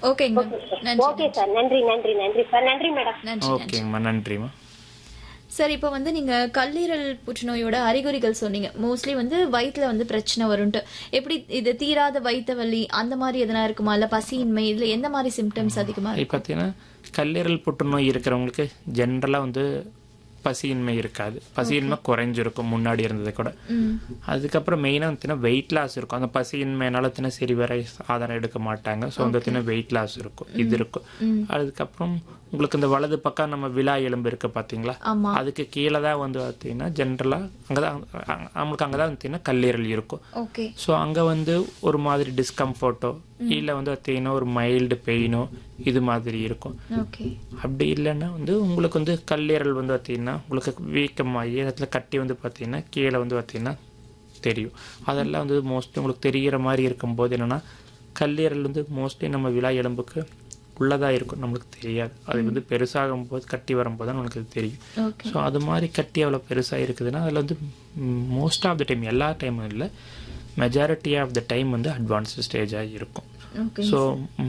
ஓகேங்க நன்றி okay sir நன்றி நன்றி நன்றி சார் நன்றி மேடம் நன்றி நன்றி ஓகேங்கம்மா நன்றிம்மா சார் இப்போ வந்து நீங்க கல்லீரல் புற்றுநோயோட அறிகுறிகள் சொன்னீங்க மோஸ்ட்லி வந்து வயிற்றுல வந்து பிரச்சனை வரும்ட்டு எப்படி இது தீராத வயிற்று வலி அந்த மாதிரி எதனா இருக்குமா இல்ல பசியின்மை இதுல எந்த மாதிரி சிம்டம்ஸ் அதிகமா இப்போ பார்த்தீங்கன்னா கல்லீரல் புற்றுநோய் இருக்கிறவங்களுக்கு ஜென்ரலாக வந்து பசியின்மை இருக்காது பசியின்மை குறைஞ்சிருக்கும் முன்னாடி இருந்ததை கூட ம் அதுக்கப்புறம் மெயினாக பார்த்தீங்கன்னா வெயிட் லாஸ் இருக்கும் அந்த பசியின்மையினால பார்த்தீங்கன்னா சரி வரை ஆதாரம் எடுக்க மாட்டாங்க ஸோ வந்து பார்த்தீங்கன்னா வெயிட் லாஸ் இருக்கும் இது இருக்கும் அதுக்கப்புறம் உங்களுக்கு இந்த வலது பக்கம் நம்ம விழா எலும்பு இருக்கு பார்த்தீங்களா ஆமா அதுக்கு கீழே தான் வந்து பார்த்தீங்கன்னா ஜென்ரலாக அங்கே தான் நம்மளுக்கு அங்கே தான் பார்த்தீங்கன்னா கல்லீரல் இருக்கும் ஓகே ஸோ அங்கே வந்து ஒரு மாதிரி டிஸ்கம்ஃபர்ட்டோ இல்லை வந்து பார்த்தீங்கன்னா ஒரு மைல்டு பெயினோ இது மாதிரி இருக்கும் ஓகே அப்படி இல்லைன்னா வந்து உங்களுக்கு வந்து கல்லீரல் வந்து பார்த்தீங்கன்னா உங்களுக்கு வீக்கமாகி இடத்துல கட்டி வந்து பார்த்தீங்கன்னா கீழே வந்து பார்த்தீங்கன்னா தெரியும் அதெல்லாம் வந்து மோஸ்ட்லி உங்களுக்கு தெரிகிற மாதிரி இருக்கும்போது என்னென்னா கல்லீரல் வந்து மோஸ்ட்லி நம்ம விழா எலும்புக்கு உள்ளதாக இருக்கும் நம்மளுக்கு தெரியாது அது வந்து பெருசாகும் போது கட்டி வரும்போது தான் நம்மளுக்கு அது தெரியும் ஓகே ஸோ அது மாதிரி கட்டி அவ்வளோ பெருசாக இருக்குதுன்னா அதில் வந்து மோஸ்ட் ஆஃப் த டைம் எல்லா டைமும் இல்லை மெஜாரிட்டி ஆஃப் த டைம் வந்து அட்வான்ஸ்டு ஸ்டேஜாக இருக்கும் ஓகே ஸோ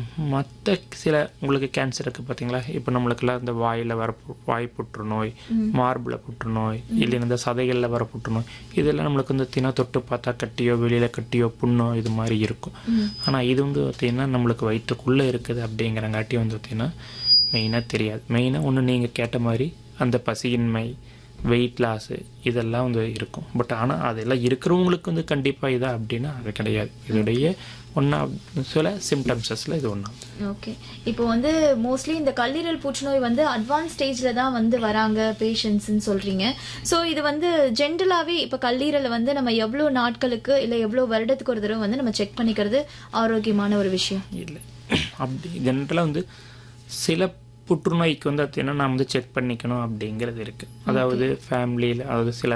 மற்ற சில உங்களுக்கு கேன்சர் இருக்குது பார்த்தீங்களா இப்போ நம்மளுக்கெல்லாம் இந்த வாயில் வர பு- வாய் புற்றுநோய் மார்பில் புற்றுநோய் இல்லைன்னா இந்த சதைகளில் வர புற்றுநோய் இதெல்லாம் நம்மளுக்கு வந்து தினா தொட்டு பார்த்தா கட்டியோ வெளியில் கட்டியோ புண்ணோ இது மாதிரி இருக்கும் ஆனால் இது வந்து பார்த்தீங்கன்னா நம்மளுக்கு வயிற்றுக்குள்ளே இருக்குது அப்படிங்கிறங்காட்டி வந்து பார்த்தீங்கன்னா மெயினாக தெரியாது மெயினாக ஒன்று நீங்கள் கேட்ட மாதிரி அந்த பசியின்மை வெயிட் லாஸு இதெல்லாம் வந்து இருக்கும் பட் ஆனால் அதெல்லாம் இருக்கிறவங்களுக்கு வந்து கண்டிப்பாக இதா அப்படின்னா அது கிடையாது இதோடைய ஒன்றா சில சிம்டம்ஸஸில் இது ஒன்றா ஓகே இப்போ வந்து மோஸ்ட்லி இந்த கல்லீரல் புற்றுநோய் வந்து அட்வான்ஸ் ஸ்டேஜ்ல தான் வந்து வராங்க பேஷண்ட்ஸ்னு சொல்றீங்க ஸோ இது வந்து ஜென்ரலாவே இப்போ கல்லீரலை வந்து நம்ம எவ்வளோ நாட்களுக்கு இல்லை எவ்வளோ வருடத்துக்கு ஒரு தடவை வந்து நம்ம செக் பண்ணிக்கிறது ஆரோக்கியமான ஒரு விஷயம் இல்லை அப்படி ஜென்ரலாக வந்து சில புற்றுநோய்க்கு வந்து பார்த்தீங்கன்னா நான் வந்து செக் பண்ணிக்கணும் அப்படிங்கிறது இருக்குது அதாவது ஃபேமிலியில் அதாவது சில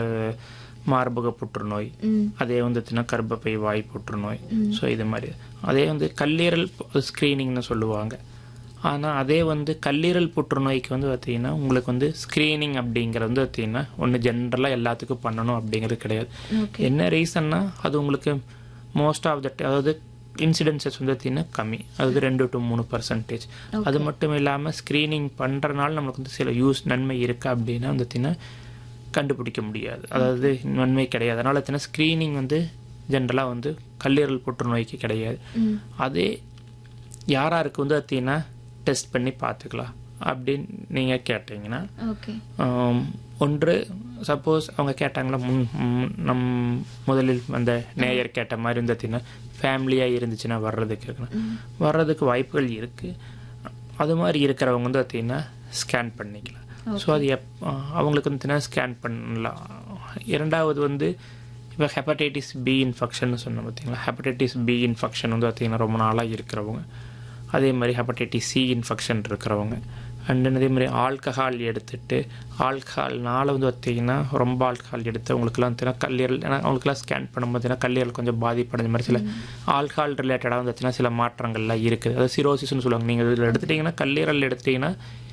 மார்பக புற்றுநோய் ம் அதே வந்து பார்த்தீங்கன்னா கர்ப்பப்பை வாய் புற்றுநோய் ஸோ இது மாதிரி அதே வந்து கல்லீரல் ஸ்க்ரீனிங்னு சொல்லுவாங்க ஆனால் அதே வந்து கல்லீரல் புற்றுநோய்க்கு வந்து பார்த்தீங்கன்னா உங்களுக்கு வந்து ஸ்க்ரீனிங் அப்படிங்கிறது வந்து பார்த்தீங்கன்னா ஒன்று ஜென்ரலாக எல்லாத்துக்கும் பண்ணணும் அப்படிங்கிறது கிடையாது ஓகே என்ன ரீசன்னா அது உங்களுக்கு மோஸ்ட் ஆஃப் த அதாவது இன்சிடென்சஸ் வந்து பார்த்தீங்கன்னா கம்மி அதாவது ரெண்டு டு மூணு பர்சன்டேஜ் அது மட்டும் இல்லாமல் ஸ்க்ரீனிங் பண்ணுறனால நம்மளுக்கு வந்து சில யூஸ் நன்மை இருக்கா அப்படின்னா வந்து பார்த்தீங்கன்னா கண்டுபிடிக்க முடியாது அதாவது நன்மை கிடையாது அதனால பார்த்தீங்கன்னா ஸ்க்ரீனிங் வந்து ஜென்ரலாக வந்து கல்லீரல் புற்றுநோய்க்கு கிடையாது ம் அதே யாராருக்கு வந்து பார்த்தீங்கன்னா டெஸ்ட் பண்ணி பார்த்துக்கலாம் அப்படின்னு நீங்கள் கேட்டிங்கன்னா ஓகே ஆம், ஒன்று சப்போஸ் அவங்க கேட்டாங்களா முன் முன் நம் முதலில் அந்த நேயர் கேட்ட மாதிரி வந்து பார்த்தீங்கன்னா ஃபேமிலியாக இருந்துச்சுன்னா வர்றதுக்கு இருக்கணும் வர்றதுக்கு வாய்ப்புகள் இருக்குது அது மாதிரி இருக்கிறவங்க வந்து பார்த்தீங்கன்னா ஸ்கேன் பண்ணிக்கலாம் ஸோ அது எப் அவங்களுக்கு வந்து பார்த்தீங்கன்னா ஸ்கேன் பண்ணலாம் இரண்டாவது வந்து இப்போ ஹெப்படைட்டிஸ் பி இன்ஃபெக்ஷன் சொன்னோம் பார்த்தீங்களா ஹெப்படைட்டிஸ் பி இன்ஃபெக்ஷன் வந்து பார்த்தீங்கன்னா ரொம்ப நாளாக இருக்கிறவங்க அதே மாதிரி ஹெப்படைட்டிஸ் சி இன்ஃபெக்ஷன் இருக்கிறவங்க அண்ட் அதே மாதிரி ஆல்கஹால் எடுத்துட்டு ஆல்கஹால்னால வந்து பார்த்தீங்கன்னா ரொம்ப ஆல்கஹால் எடுத்தவங்களுக்குலாம் பார்த்தீங்கன்னா கல்லீரல் ஏன்னா அவங்களுக்குலாம் ஸ்கேன் பண்ணும்போது பார்த்தீங்கன்னா கல்லீரல் கொஞ்சம் பாதிப்படைஞ்ச மாதிரி சில ஆல்கஹால் ரிலேட்டடாக வந்து பார்த்தீங்கன்னா சில மாற்றங்கள்லாம் இருக்குது அதாவது சிரோசிஸ்னு சொல்லுவாங்க நீங்கள் இதில் எடுத்துட்டிங்கன்னா கல்லீரல் எடுத்துட்டிங்கன்னா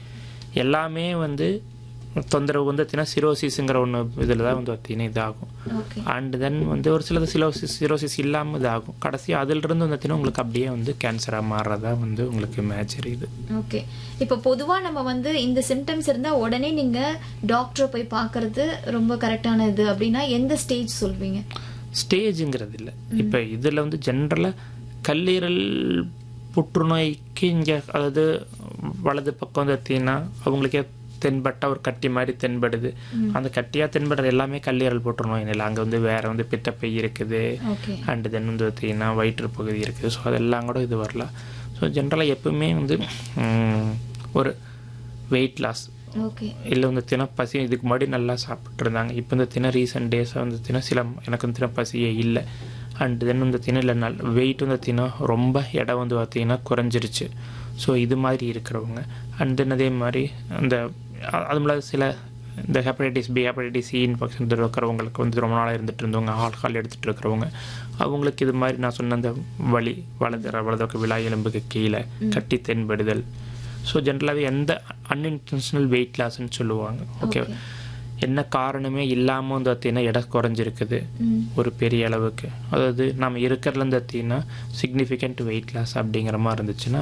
எல்லாமே வந்து தொந்தரவு வந்து பார்த்தீங்கன்னா சிரோசிஸுங்கிற ஒன்று இதில் தான் வந்து பார்த்தீங்கன்னா இதாகும் ஓகே அண்ட் தென் வந்து ஒரு சிலது சிலோசிஸ் சிரோசிஸ் இல்லாமல் இதாகும் கடைசி அதிலிருந்து வந்து பார்த்தீங்கன்னா உங்களுக்கு அப்படியே வந்து கேன்சராக மாறுறதா வந்து உங்களுக்கு மேஜர் இது ஓகே இப்போ பொதுவா நம்ம வந்து இந்த சிம்டம்ஸ் இருந்தா உடனே நீங்க டாக்டரை போய் பார்க்கிறது ரொம்ப கரெக்டான இது அப்படின்னா எந்த ஸ்டேஜ் சொல்வீங்க ஸ்டேஜுங்கிறது இல்லை இப்போ இதில் வந்து ஜென்ரலாக கல்லீரல் புற்றுநோய்க்கு இங்கே அதாவது வலது பக்கம் வந்து பார்த்தீங்கன்னா அவங்களுக்கே தென்பட்ட ஒரு கட்டி மாதிரி தென்படுது அந்த கட்டியாக தென்படுறது எல்லாமே கல்லீரல் புற்றுநோய் இல்லை அங்கே வந்து வேற வந்து பித்தப்பை இருக்குது ஓகே அண்ட் தென் வந்து பார்த்தீங்கன்னா வயிற்று பகுதி இருக்குது ஸோ அதெல்லாம் கூட இது வரலாம் ஸோ ஜென்ரலாக எப்பவுமே வந்து ம், ஒரு வெயிட் லாஸ் ஓகே இல்லை வந்து தின பசி இதுக்கு முன்னாடி நல்லா சாப்பிட்டு இருந்தாங்க இப்போ இந்த தின ரீசெண்ட் டேஸாக வந்து தின சில எனக்கு வந்து தின பசியே இல்லை அண்ட் தென் வந்து தின இல்லை நல் வெயிட் வந்து தின ரொம்ப இடம் வந்து பார்த்தீங்கன்னா குறைஞ்சிருச்சு ஸோ இது மாதிரி இருக்கிறவங்க அண்ட் தென் அதே மாதிரி அந்த அ- அது இல்லாத சில இந்த hepatitis B hepatitis C infection இருக்கிறவங்களுக்கு வந்து ரொம்ப நாளாக இருந்துட்டு இருந்தவங்க ஆல்கால் எடுத்துகிட்டு இருக்கிறவங்க அவங்களுக்கு இது மாதிரி நான் சொன்ன அந்த வலி வலது வலதுக்கு விழா எலும்புக்கு கீழே கட்டி தென்படுதல் ஸோ ஜென்ரலாகவே எந்த அன்இன்டென்ஷனல் வெயிட் லாஸ்ன்னு சொல்லுவாங்க ஓகே என்ன காரணமே இல்லாமல் வந்து பார்த்தீங்கன்னா எடை குறைஞ்சிருக்குது ம் ஒரு பெரிய அளவுக்கு அதாவது நம்ம இருக்கிறதுல இருந்து பார்த்தீங்கன்னா சிக்னிஃபிகண்ட் வெயிட் லாஸ் அப்படிங்கிற மாதிரி இருந்துச்சுன்னா